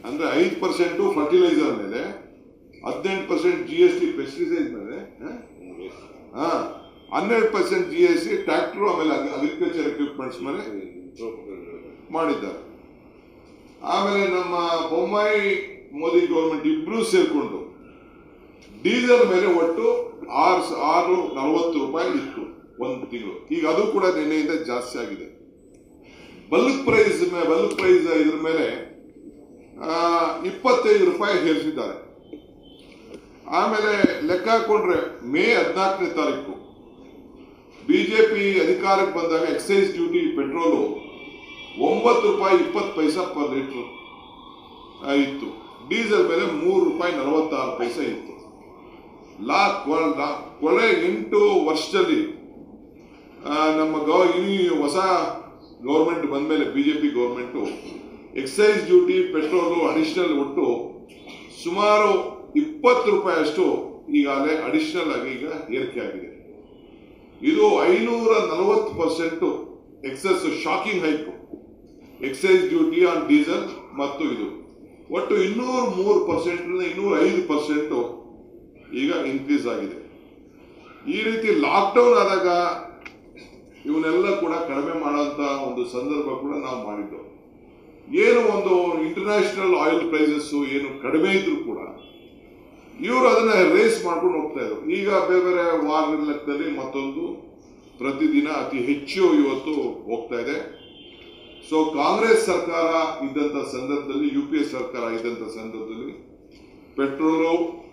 ಅಂದ್ರೆ ಐದು percent fertilizer ಮೇಲೆ ಹದಿನೆಂಟು percent G S T pesticide ಮೇಲೆ ಹಾ ಹನ್ನೆರಡು percent G S T tractor ಆಮೇಲೆ ಅಗ್ರಿಕಲ್ಚರ್ ಎಕ್ವಿಪ್ಮೆಂಟ್ಸ್ ಮೇಲೆ ಮಾಡಿದ್ದಾರೆ ಆಮೇಲೆ ನಮ್ಮ ಬೊಮ್ಮಾಯಿ ಮೋದಿ ಗೌರ್ಮೆಂಟ್ ಇಬ್ರು ಸೇರ್ಕೊಂಡು ಡೀಸೆಲ್ ಮೇಲೆ ಒಟ್ಟು ಆರು ಸ- ಆರು ನಲವತ್ತು ರೂಪಾಯಿ ಇತ್ತು ಒಂದು ತಿಂಗಳು ಈಗ ಅದು ಕೂಡ ನಿನ್ನೆಯಿಂದ ಜಾಸ್ತಿ ಆಗಿದೆ ಬಲ್ಕ್ ಪ್ರೈಸ್ ಬಲ್ಕ್ ಪ್ರೈಸ್ ಇದ್ರ ಮೇಲೆ ಆ, ಇಪ್ಪತ್ತೈದು ರೂಪಾಯಿ ಹೇರಿಸಿದ್ದಾರೆ ಆಮೇಲೆ ಲೆಕ್ಕ ಹಾಕೊಂಡ್ರೆ ಮೇ ಹದಿನಾಲ್ಕನೇ ತಾರೀಕು ಬಿಜೆಪಿ ಅಧಿಕಾರಕ್ಕೆ ಬಂದಾಗ ಎಕ್ಸೈಸ್ ಡ್ಯೂಟಿ ಪೆಟ್ರೋಲು ಒಂಬತ್ತು ರೂಪಾಯಿ ಇಪ್ಪತ್ತು ಪೈಸಾ ಪರ್ ಲೀಟರ್ ಇತ್ತು ಡೀಸೆಲ್ ಮೇಲೆ ಮೂರು ರೂಪಾಯಿ ನಲವತ್ತಾರು ಪೈಸೆ ಇತ್ತು ಲಾ ಕೊ- ಲಾ- ಕೊಳೆ ಎಂಟು ವರ್ಷದಲ್ಲಿ ಆ, ನಮ್ಮ ಗೌ ಈ ಹೊಸ ಗೌರ್ಮೆಂಟ್ ಬಂದ್ಮೇಲೆ BJP government excise duty petrol additional ಒಟ್ಟು ಸುಮಾರು ಇಪ್ಪತ್ತು ರೂಪಾಯಿ ಅಷ್ಟು ಈಗಾಗಲೇ ಅಡಿಷನಲ್ ಆಗಿ ಈಗ ಏರಿಕೆ ಆಗಿದೆ ಇದು ಐನೂರ ನಲವತ್ತು percent excess shocking hike excise duty on diesel ಮತ್ತು ಇದು ಒಟ್ಟು ಇನ್ನೂರ ಮೂರು ಪರ್ಸೆಂಟ್ ಇನ್ನೂರ ಐದು ಪರ್ಸೆಂಟ್ ಈಗ ಇನ್ಕ್ರೀಸ್ ಆಗಿದೆ ಈ ರೀತಿ ಲಾಕ್ಡೌನ್ ಆದಾಗ ಇವನ್ನೆಲ್ಲ ಕೂಡ ಕಡಿಮೆ ಮಾಡೋಂಥ ಒಂದು ಸಂದರ್ಭ ಕೂಡ ನಾವು ಮಾಡಿದ್ದು ಏನು ಒಂದು ಇಂಟರ್ನ್ಯಾಷನಲ್ ಆಯಿಲ್ ಪ್ರೈಸಸ್ ಏನು ಕಡಿಮೆ ಇದ್ರು ಕೂಡ ಇವರು ಅದನ್ನ ರೇಸ್ ಮಾಡ್ಕೊಂಡು ಹೋಗ್ತಾ ಇದ್ರು ಈಗ ಬೇರೆ ಬೇರೆ ವಾರದ ಲೆಕ್ಕದಲ್ಲಿ ಮತ್ತೊಂದು ಪ್ರತಿದಿನ ಅತಿ ಹೆಚ್ಚು ಇವತ್ತು ಹೋಗ್ತಾ ಇದೆ ಸೊ ಕಾಂಗ್ರೆಸ್ ಸರ್ಕಾರ ಇದ್ದಂಥ ಸಂದರ್ಭದಲ್ಲಿ ಯು ಪಿ ಎ ಸರ್ಕಾರ ಇದ್ದಂಥ ಸಂದರ್ಭದಲ್ಲಿ ಪೆಟ್ರೋಲು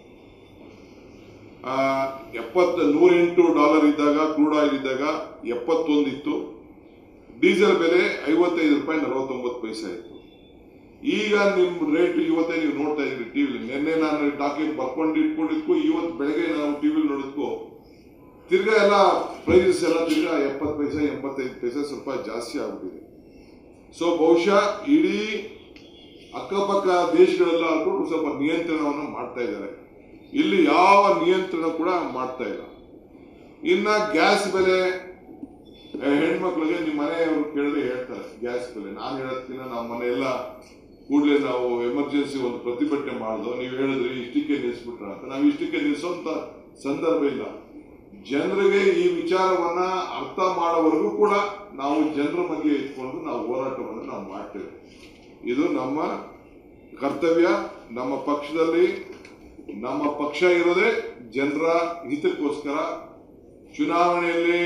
ಆ, ಎಪ್ಪತ್ತ ನೂರೆಂಟು ಡಾಲರ್ ಇದ್ದಾಗ ಕ್ರೂಡ್ ಆಯಿಲ್ ಇದ್ದಾಗ ಎಪ್ಪತ್ತೊಂದು ಇತ್ತು ಡೀಸೆಲ್ ಬೆಲೆ ಐವತ್ತೈದು ರೂಪಾಯಿ ನಲವತ್ತೊಂಬತ್ತು ಪೈಸೆ ಇತ್ತು ಈಗ ನಿಮ್ಮ ರೇಟ್ ಇವತ್ತೇ ನೀವು ನೋಡ್ತಾ ಇದ್ರಿ ಟಿವಿಲಿ ನಿನ್ನೆ ನಾನು ಡಾಕ್ಯುಮೆಂಟ್ ಬರ್ಕೊಂಡು ಇಟ್ಕೊಂಡಿದ್ಕು ಇವತ್ತು ಬೆಳಗ್ಗೆ ನಾವು ಟಿವಿಲಿ ನೋಡಿದ್ಕು ತಿರ್ಗಾ ಎಲ್ಲ ಪ್ರೈಸಸ್ ಎಲ್ಲ ತಿರ್ಗಾ ಎಪ್ಪತ್ತು ಪೈಸೆ ಎಂಬತ್ತೈದು ಪೈಸೆ ಸ್ವಲ್ಪ ಜಾಸ್ತಿ ಆಗ್ಬಿಟ್ಟಿದೆ ಸೊ ಬಹುಶಃ ಇಡೀ ಅಕ್ಕಪಕ್ಕ ದೇಶಗಳೆಲ್ಲ ಹಾಕೊಂಡು ಸ್ವಲ್ಪ ನಿಯಂತ್ರಣವನ್ನು ಮಾಡ್ತಾ ಇದ್ದಾರೆ ಇಲ್ಲಿ ಯಾವ ನಿಯಂತ್ರಣ ಕೂಡ ಮಾಡ್ತಾ ಇಲ್ಲ ಇನ್ನ ಗ್ಯಾಸ್ ಬೆಲೆ ಆ, ಹೆಣ್ಮಕ್ಳಿಗೆ ನಿಮ್ಮ ಮನೆಯವರು ಕೇಳಿದ್ರೆ ಹೇಳ್ತಾರೆ ಗ್ಯಾಸ್ ಬೆಲೆ ನಾನು ಹೇಳೋದ್ಕಿಂತ ನಮ್ಮ ಮನೆ ಎಲ್ಲ ಕೂಡಲೇ ನಾವು ಎಮರ್ಜೆನ್ಸಿ ಒಂದು ಪ್ರತಿಭಟನೆ ಮಾಡಿದ್ವು ನೀವು ಹೇಳಿದ್ರಿ ಇಷ್ಟಕ್ಕೆ ನಿಲ್ಲಿಸ್ಬಿಟ್ರ ಅಂತ ನಾವು ಇಷ್ಟಕ್ಕೆ ನಿಲ್ಲಿಸೋಂತ ಸಂದರ್ಭ ಇಲ್ಲ ಜನರಿಗೆ ಈ ವಿಚಾರವನ್ನ ಅರ್ಥ ಮಾಡೋವರೆಗೂ ಕೂಡ ನಾವು ಜನರ ಮಧ್ಯೆ ಇಟ್ಕೊಂಡು ನಾವು ಹೋರಾಟವನ್ನು ನಾವು ಮಾಡ್ತೇವೆ ಇದು ನಮ್ಮ ಕರ್ತವ್ಯ ನಮ್ಮ ಪಕ್ಷದಲ್ಲಿ ನಮ್ಮ ಪಕ್ಷ ಇರೋದೇ ಜನರ ಹಿತಕ್ಕೋಸ್ಕರ ಚುನಾವಣೆಯಲ್ಲಿ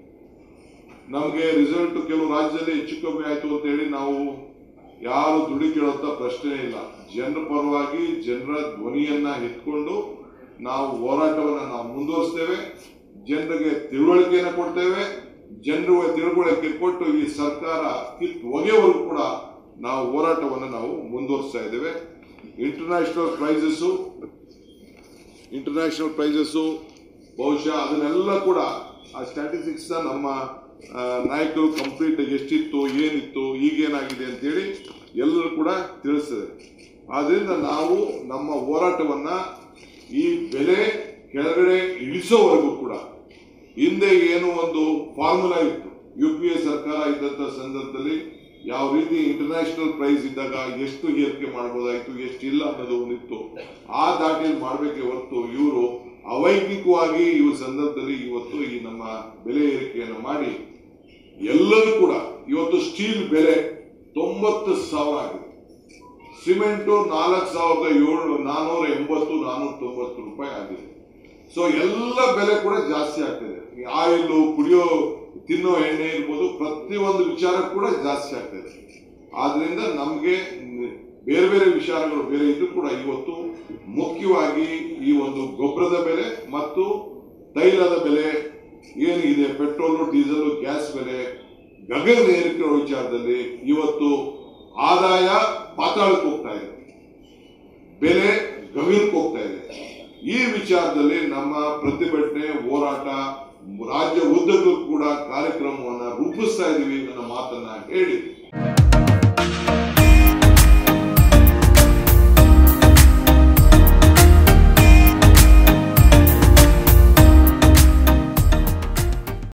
ನಮಗೆ ರಿಸಲ್ಟ್ ಕೆಲವು ರಾಜ್ಯದಲ್ಲಿ ಹೆಚ್ಚು ಕಮ್ಮಿ ಆಯ್ತು ಅಂತ ಹೇಳಿ ನಾವು ಯಾರು ದುಡಿ ಕೇಳುವಂತ ಪ್ರಶ್ನೆ ಇಲ್ಲ ಜನರ ಪರವಾಗಿ ಜನರ ಧ್ವನಿಯನ್ನ ಎತ್ಕೊಂಡು ನಾವು ಹೋರಾಟವನ್ನ ನಾವು ಮುಂದುವರಿಸ್ತೇವೆ ಜನರಿಗೆ ತಿಳುವಳಿಕೆಯನ್ನ ಕೊಡ್ತೇವೆ ಜನರು ತಿಳುವಳಿಕೆ ಕೊಟ್ಟು ಈ ಸರ್ಕಾರ ಕಿತ್ತು ಒಗೆಯವರೆಗೂ ಕೂಡ ನಾವು ಹೋರಾಟವನ್ನು ನಾವು ಮುಂದುವರಿಸ್ತಾ ಇದ್ದೇವೆ ಇಂಟರ್ನ್ಯಾಷನಲ್ ಪ್ರೈಸಸ್ಸು ಇಂಟರ್ನ್ಯಾಷನಲ್ ಪ್ರೈಸಸ್ಸು ಬಹುಶಃ ಅದನ್ನೆಲ್ಲ ಕೂಡ ಆ ಸ್ಟ್ಯಾಟಿಸ್ಟಿಕ್ಸ್ ನಮ್ಮ ಆ, ನಾಯಕರು ಕಂಪ್ಲೀಟ್ ಎಷ್ಟಿತ್ತು ಏನಿತ್ತು ಈಗೇನಾಗಿದೆ ಅಂತೇಳಿ ಎಲ್ಲರೂ ಕೂಡ ತಿಳಿಸ್ತದೆ ಆದ್ರಿಂದ ನಾವು ನಮ್ಮ ಹೋರಾಟವನ್ನ ಈ ಬೆಲೆ ಕೆಳಗಡೆ ಇಳಿಸೋವರೆಗೂ ಕೂಡ ಹಿಂದೆ ಏನು ಒಂದು ಫಾರ್ಮುಲಾ ಇತ್ತು ಯು ಪಿ ಎ ಸರ್ಕಾರ ಇದ್ದಂಥ ಸಂದರ್ಭದಲ್ಲಿ ಯಾವ ರೀತಿ ಇಂಟರ್ನ್ಯಾಷನಲ್ ಪ್ರೈಸ್ ಇದ್ದಾಗ ಎಷ್ಟು ಏರಿಕೆ ಮಾಡ್ಬೋದಾಯ್ತು ಎಷ್ಟು ಇಲ್ಲ ಅನ್ನೋದು ಒಂದಿತ್ತು ಆ ದಾಟಿಯಲ್ಲಿ ಮಾಡಬೇಕೆ ಹೊರತು ಇವರು ಅವೈಜ್ಞಿಕವಾಗಿ ಈ ಸಂದರ್ಭದಲ್ಲಿ ಇವತ್ತು ಈ ನಮ್ಮ ಬೆಲೆ ಏರಿಕೆಯನ್ನು ಮಾಡಿ ಎಲ್ಲರೂ ಕೂಡ ಇವತ್ತು ಸ್ಟೀಲ್ ಬೆಲೆ ತೊಂಬತ್ತು ಸಾವಿರ ಆಗಿದೆ ಸಿಮೆಂಟು ನಾಲ್ಕು ಸಾವಿರದ ಏಳು ನಾನೂರ ಎಂಬತ್ತು ನಾನೂರ ತೊಂಬತ್ತು ರೂಪಾಯಿ ಆಗಿದೆ ಸೊ ಎಲ್ಲ ಬೆಲೆ ಕೂಡ ಜಾಸ್ತಿ ಆಗ್ತಿದೆ ಈ ಆಯಿಲು ಕುಡಿಯೋ ತಿನ್ನೋ ಎಣ್ಣೆ ಇರ್ಬೋದು ಪ್ರತಿಯೊಂದು ವಿಚಾರ ಕೂಡ ಜಾಸ್ತಿ ಆಗ್ತಿದೆ ಆದ್ರಿಂದ ನಮಗೆ ಬೇರೆ ಬೇರೆ ವಿಚಾರಗಳು ಬೇರೆ ಇದ್ರೂ ಕೂಡ ಇವತ್ತು ಮುಖ್ಯವಾಗಿ ಈ ಒಂದು ಗೊಬ್ಬರದ ಬೆಲೆ ಮತ್ತು ತೈಲದ ಬೆಲೆ ಏನಿದೆ ಪೆಟ್ರೋಲು ಡೀಸೆಲ್ ಗ್ಯಾಸ್ ಬೆಲೆ ಗಗನ ಏರಿಕೆ ವಿಚಾರದಲ್ಲಿ ಇವತ್ತು ಆದಾಯ ಪಾತಾಳಕ್ಕೆ ಹೋಗ್ತಾ ಇದೆ ಬೆಲೆ ಗಗನಕ್ಕೆ ಹೋಗ್ತಾ ಇದೆ ಈ ವಿಚಾರದಲ್ಲಿ ನಮ್ಮ ಪ್ರತಿಭಟನೆ ಹೋರಾಟ ರಾಜ್ಯ ಉದ್ದಕ್ಕೂ ಕೂಡ ಕಾರ್ಯಕ್ರಮವನ್ನ ರೂಪಿಸ್ತಾ ಇದೀವಿ ನನ್ನ ಮಾತನ್ನ ಹೇಳಿ